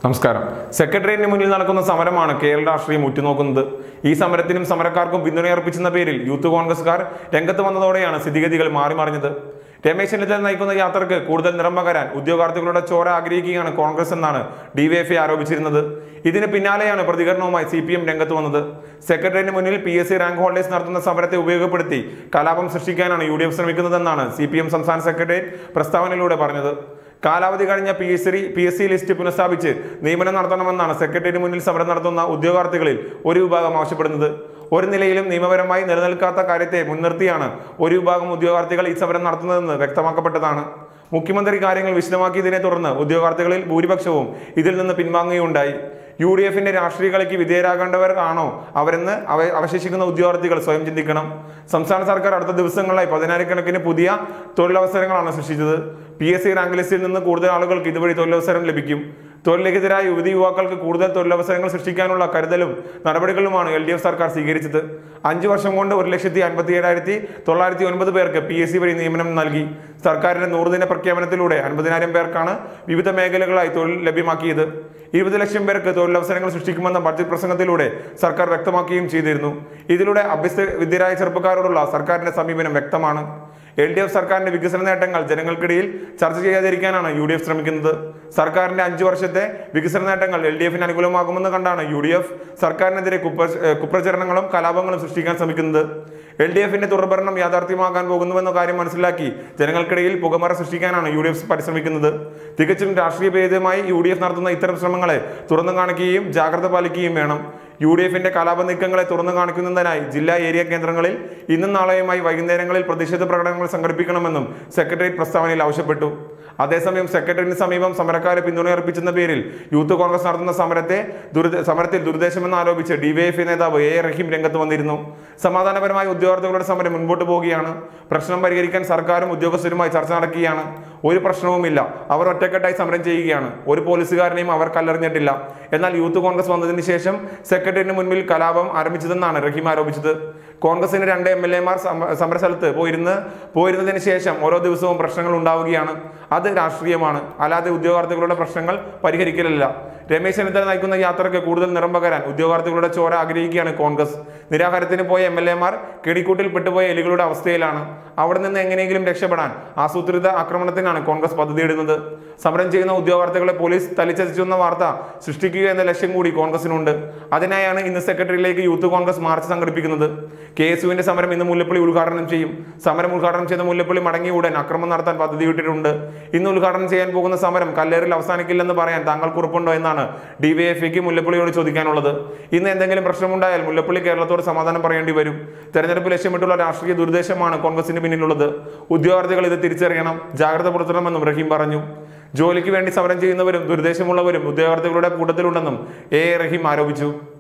നമസ്കാരം സെക്രട്ടേറിയറ്റിന് മുന്നിൽ നടക്കുന്ന സമരമാണ് കേരള രാഷ്ട്രീയം ഉറ്റുനോക്കുന്നത് ഈ സമരത്തിനും സമരക്കാർക്കും പിന്തുണയർപ്പിച്ചെന്ന പേരിൽ യൂത്ത് കോൺഗ്രസുകാർ രംഗത്ത് വന്നതോടെയാണ് സ്ഥിതിഗതികൾ മാറി മറിഞ്ഞത് രമേശ് ചെന്നിത്തല നയിക്കുന്ന യാത്രക്ക് കൂടുതൽ നിറം പകരാൻ ഉദ്യോഗാർത്ഥികളുടെ ചോര ആഗ്രഹിക്കുകയാണ് കോൺഗ്രസ് എന്നാണ് ഡിവൈഎഫ്ഐ ആരോപിച്ചിരുന്നത് ഇതിന് പിന്നാലെയാണ് പ്രതികരണവുമായി സി പി എം രംഗത്ത് വന്നത് സെക്രട്ടറിയേറ്റിന് മുന്നിൽ P S C rank holders നടത്തുന്ന സമരത്തെ ഉപയോഗപ്പെടുത്തി കലാപം സൃഷ്ടിക്കാനാണ് യു ഡി എഫ് ശ്രമിക്കുന്നതെന്നാണ് സി പി എം സംസ്ഥാന സെക്രട്ടേറിയറ്റ് പ്രസ്താവനയിലൂടെ പറഞ്ഞത് കാലാവധി കഴിഞ്ഞ P S C P S C list പുനഃസ്ഥാപിച്ച് നിയമനം നടത്തണമെന്നാണ് സെക്രട്ടറിയേറ്റിന് മുന്നിൽ സമരം നടത്തുന്ന ഉദ്യോഗാർത്ഥികളിൽ ഒരു വിഭാഗം ആവശ്യപ്പെടുന്നത് ഒരു നിലയിലും നിയമപരമായി നിലനിൽക്കാത്ത കാര്യത്തെ മുൻനിർത്തിയാണ് ഒരു വിഭാഗം ഉദ്യോഗാർത്ഥികൾ ഈ സമരം നടത്തുന്നതെന്ന് വ്യക്തമാക്കപ്പെട്ടതാണ് മുഖ്യമന്ത്രി കാര്യങ്ങൾ വിശദമാക്കിയതിനെ തുടർന്ന് ഉദ്യോഗാർത്ഥികളിൽ ഭൂരിപക്ഷവും ഇതിൽ നിന്ന് പിൻവാങ്ങുകയുണ്ടായി യു ഡി എഫിന്റെ രാഷ്ട്രീയ കളിക്ക് വിധേയരാകേണ്ടവർക്കാണോ അവരെന്ന് അവ അവശേഷിക്കുന്ന ഉദ്യോഗാർത്ഥികൾ സ്വയം ചിന്തിക്കണം സംസ്ഥാന സർക്കാർ അടുത്ത ദിവസങ്ങളിലായി പതിനായിരക്കണക്കിന് പുതിയ തൊഴിലവസരങ്ങളാണ് സൃഷ്ടിച്ചത് പി എസ് സി റാങ്ക് ലിസ്റ്റിൽ നിന്ന് കൂടുതൽ ആളുകൾക്ക് ഇതുവഴി തൊഴിലവസരം ലഭിക്കും തൊഴിലിനെതിരായ യുവതി യുവാക്കൾക്ക് കൂടുതൽ തൊഴിലവസരങ്ങൾ സൃഷ്ടിക്കാനുള്ള കരുതലും നടപടികളുമാണ് എൽ ഡി എഫ് സർക്കാർ സ്വീകരിച്ചത് അഞ്ചു വർഷം കൊണ്ട് ഒരു ലക്ഷത്തി അൻപത്തി ഏഴായിരത്തി തൊള്ളായിരത്തി ഒൻപത് പേർക്ക് പി എസ് സി വഴി നിയമനം നൽകി സർക്കാരിന്റെ നൂറുദിന പ്രഖ്യാപനത്തിലൂടെ അൻപതിനായിരം പേർക്കാണ് വിവിധ മേഖലകളായി തൊഴിൽ ലഭ്യമാക്കിയത് ഇരുപത് ലക്ഷം പേർക്ക് തൊഴിലവസരങ്ങൾ സൃഷ്ടിക്കുമെന്ന ബഡ്ജറ്റ് പ്രസംഗത്തിലൂടെ സർക്കാർ വ്യക്തമാക്കുകയും ചെയ്തിരുന്നു ഇതിലൂടെ അഭ്യസ്ത വിദ്യരായ ചെറുപ്പക്കാരോടുള്ള സർക്കാരിന്റെ സമീപനം വ്യക്തമാണ് എൽ ഡി എഫ് സർക്കാരിന്റെ വികസന നേട്ടങ്ങൾ ജനങ്ങൾക്കിടയിൽ ചർച്ച ചെയ്യാതിരിക്കാനാണ് യു ഡി എഫ് ശ്രമിക്കുന്നത് സർക്കാരിന്റെ അഞ്ചു വർഷത്തെ വികസന നേട്ടങ്ങൾ എൽ ഡി എഫിന് അനുകൂലമാകുമെന്ന് കണ്ടാണ് യു ഡി എഫ് സർക്കാരിനെതിരെ കുപ്ര ഏഹ് കുപ്രചരണങ്ങളും കലാപങ്ങളും സൃഷ്ടിക്കാൻ ശ്രമിക്കുന്നത് എൽ ഡി എഫിന്റെ തുടർഭരണം യാഥാർത്ഥ്യമാകാൻ പോകുന്നുവെന്ന കാര്യം മനസ്സിലാക്കി ജനങ്ങൾക്കിടയിൽ പുകമറ സൃഷ്ടിക്കാനാണ് യു ഡി എഫ് പരിശ്രമിക്കുന്നത് തികച്ചും രാഷ്ട്രീയ ഭേദമായി യു ഡി എഫ് നടത്തുന്ന ഇത്തരം ശ്രമങ്ങളെ തുറന്നു കാണിക്കുകയും ജാഗ്രത പാലിക്കുകയും വേണം യു ഡി എഫിന്റെ കലാപ നീക്കങ്ങളെ തുറന്നു കാണിക്കുന്നതിനായി ജില്ലാ ഏരിയ കേന്ദ്രങ്ങളിൽ ഇന്നും നാളെയുമായി വൈകുന്നേരങ്ങളിൽ പ്രതിഷേധ പ്രകടനങ്ങൾ സംഘടിപ്പിക്കണമെന്നും സെക്രട്ടേറിയറ്റ് പ്രസ്താവനയിൽ ആവശ്യപ്പെട്ടു അതേസമയം സെക്രട്ടറിന് സമീപം സമരക്കാരെ പിന്തുണയർപ്പിച്ചെന്ന പേരിൽ യൂത്ത് കോൺഗ്രസ് നടത്തുന്ന സമരത്തെ ദുരിത സമരത്തിൽ ദുരുദ്ദേശമെന്ന് ആരോപിച്ച് ഡിവൈഎഫ്ഐ നേതാവ് എ റഹീം രംഗത്ത് വന്നിരുന്നു സമാധാനപരമായ ഉദ്യോഗാർത്ഥികളുടെ സമരം മുൻപോട്ട് പോവുകയാണ് പ്രശ്നം പരിഹരിക്കാൻ സർക്കാരും ഉദ്യോഗസ്ഥരുമായി ചർച്ച നടക്കുകയാണ് ഒരു പ്രശ്നവുമില്ല അവർ ഒറ്റക്കെട്ടായി സമരം ചെയ്യുകയാണ് ഒരു പോലീസുകാരനെയും അവർ കല്ലെറിഞ്ഞിട്ടില്ല എന്നാൽ യൂത്ത് കോൺഗ്രസ് വന്നതിന് ശേഷം സെക്രട്ടറിന് മുൻപിൽ കലാപം ആരംഭിച്ചതെന്നാണ് റഹീം ആരോപിച്ചത് കോൺഗ്രസിന് രണ്ട് എം എൽ എമാർ സമരസ്ഥലത്ത് പോയിരുന്ന് പോയിരുന്നതിന് ശേഷം ഓരോ ദിവസവും പ്രശ്നങ്ങൾ ഉണ്ടാവുകയാണ് അത് രാഷ്ട്രീയമാണ് അല്ലാതെ ഉദ്യോഗാർത്ഥികളുടെ പ്രശ്നങ്ങൾ പരിഹരിക്കലല്ല രമേശ് ചെന്നിത്തല നയിക്കുന്ന യാത്രയ്ക്ക് കൂടുതൽ നിറം പകരാൻ ഉദ്യോഗാർത്ഥികളുടെ ചോര ആഗ്രഹിക്കുകയാണ് കോൺഗ്രസ് നിരാഹാരത്തിന് പോയ എം എൽ എമാർ കിണിക്കൂട്ടിൽ പെട്ടുപോയ എലികളുടെ അവസ്ഥയിലാണ് അവിടെ നിന്ന് എങ്ങനെയെങ്കിലും രക്ഷപ്പെടാൻ ആസൂത്രിത ആക്രമണത്തിനാണ് കോൺഗ്രസ് പദ്ധതിയിടുന്നത് സമരം ചെയ്യുന്ന ഉദ്യോഗാർത്ഥികളെ പോലീസ് തലിച്ചതിച്ചെന്ന വാർത്ത സൃഷ്ടിക്കുക എന്ന ലക്ഷ്യം കൂടി കോൺഗ്രസിനുണ്ട് അതിനായാണ് ഇന്ന് സെക്രട്ടറിയിലേക്ക് യൂത്ത് കോൺഗ്രസ് മാർച്ച് സംഘടിപ്പിക്കുന്നത് കെ എസ് യുവിന്റെ സമരം ഇന്ന് മുല്ലപ്പള്ളി ഉദ്ഘാടനം ചെയ്യും സമരം ഉദ്ഘാടനം ചെയ്ത മുല്ലപ്പള്ളി മടങ്ങിയ ഉടൻ അക്രമം നടത്താൻ പദ്ധതിയിട്ടിട്ടുണ്ട് ഇന്ന് ഉദ്ഘാടനം ചെയ്യാൻ പോകുന്ന സമരം കല്ലേറിൽ അവസാനിക്കില്ലെന്ന് പറയാൻ താങ്കൾക്ക് ഉറപ്പുണ്ടോ എന്നാണ് ഡിവൈഎഫ്ഐക്ക് മുല്ലപ്പള്ളിയോട് ചോദിക്കാനുള്ളത് ഇന്ന് എന്തെങ്കിലും പ്രശ്നമുണ്ടായാൽ മുല്ലപ്പള്ളി കേരളത്തോട് സമാധാനം പറയേണ്ടി വരും തെരഞ്ഞെടുപ്പ് ലക്ഷ്യമിട്ടുള്ള രാഷ്ട്രീയ ദുരുദ്ദേശമാണ് കോൺഗ്രസിന് പിന്നിലുള്ളത് ഉദ്യോഗാർത്ഥികൾ ഇത് തിരിച്ചറിയണം ജാഗ്രത പുലർത്തണമെന്നും റഹീം പറഞ്ഞു ജോലിക്ക് വേണ്ടി സമരം ചെയ്യുന്നവരും ദുരുദ്ദേശമുള്ളവരും ഉദ്യോഗാർത്ഥികളുടെ കൂട്ടത്തിലുണ്ടെന്നും എ എ റഹീം ആരോപിച്ചു